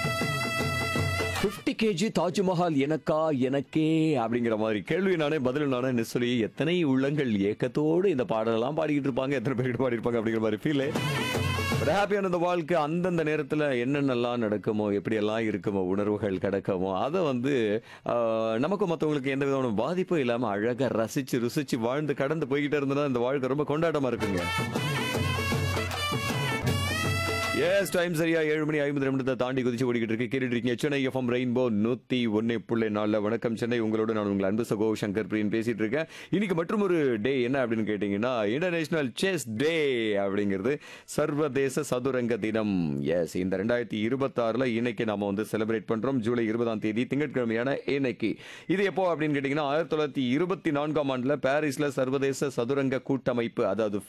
50 KG Taj Mahal எனக்கா எனக்கே அப்படிங்கிற மாதிரி கேள்வி நானே பதில் நானே சொல்லி எத்தனை உள்ளங்கள் ஏக்கத்தோடு இந்த பாடலெல்லாம் பாடிக்கிட்டு இருப்பாங்க எத்தனை பேர்கிட்ட பாடிருப்பாங்க அப்படிங்கிற மாதிரி ஃபீல் ஒரு ஹாப்பியான இந்த வாழ்க்கை அந்தந்த நேரத்தில் என்னென்னலாம் நடக்குமோ எப்படியெல்லாம் இருக்குமோ உணர்வுகள் கிடக்குமோ அதை வந்து ஆஹ், நமக்கு மற்றவங்களுக்கு எந்த விதமான பாதிப்பும் இல்லாமல் அழகாக ரசித்து ருசித்து வாழ்ந்து கடந்து போய்கிட்டே இருந்ததுன்னா இந்த வாழ்க்கை ரொம்ப கொண்டாட்டமாக இருக்குங்க எஸ் டைம் சரியா ஏழு மணி ஐம்பது நிமிடத்தை தாண்டி குதிச்சு ஓடிக்கிட்டு இருக்கு கேட்டுட்டு இருக்கீங்க சென்னை எஃப்எம் ரெயின்போ நூத்தி ஒன்னு புள்ளி நாலுல வணக்கம் சென்னை உங்களோட நான் உங்கள் அன்பு சகோ சங்கர் பிரியன் பேசிட்டு இருக்கேன் இன்னைக்கு மற்றும் ஒரு டே என்ன அப்படின்னு கேட்டீங்கன்னா இன்டர்நேஷனல் செஸ் டே அப்படிங்கிறது சர்வதேச சதுரங்க தினம் எஸ் இந்த ரெண்டாயிரத்தி இருபத்தாறுல இன்னைக்கு நாம வந்து செலிப்ரேட் பண்றோம் ஜூலை இருபதாம் தேதி திங்கட்கிழமையான இன்னைக்கு இது எப்போ அப்படின்னு கேட்டீங்கன்னா ஆயிரத்தி தொள்ளாயிரத்தி இருபத்தி நான்காம் ஆண்டுல பாரிஸ்ல சர்வதேச சதுரங்க கூட்டமைப்பு அதாவது